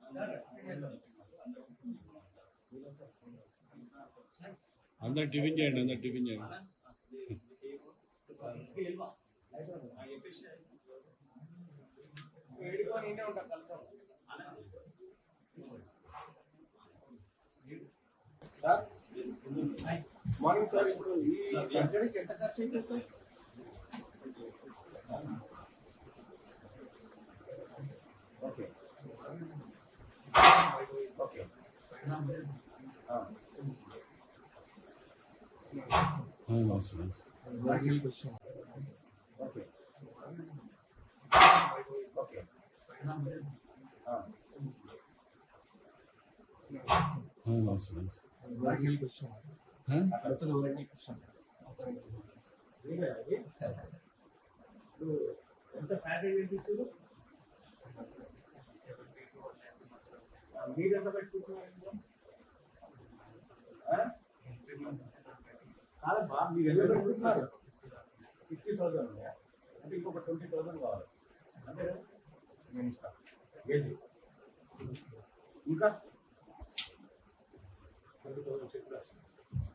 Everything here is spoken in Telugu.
అందరు టిఫిన్ చేయండి అందరు టిఫిన్ చేయండి సార్ మార్నింగ్ సార్ ఇప్పుడు ఈ సర్జరీకి ఎంత ఖర్చు అవుతుంది సార్ ఓకే ఓకే ఆ. నమస్తే నమస్తే ఓకే ఓకే ఆ. నమస్తే నమస్తే మీరే అది? ఇప్పుడు ఎంత ఫ్యాట్ ఏంటిచ్చారు మీరు ఎంత పెట్టుకుంటున్నారు ఇందులో? ఆ? కాదమ్మా మీరు ఎంత పెట్టుకుంటున్నారు ఫిఫ్టీ థౌసండ్ ఉన్నాయా అంటే ఇంకొక ట్వంటీ థౌసండ్ కావాలి అంతే కదా నేను ఇస్తాను ఏంటి ఇంకా ట్వంటీ థౌసండ్ చెక్ రాస్తాను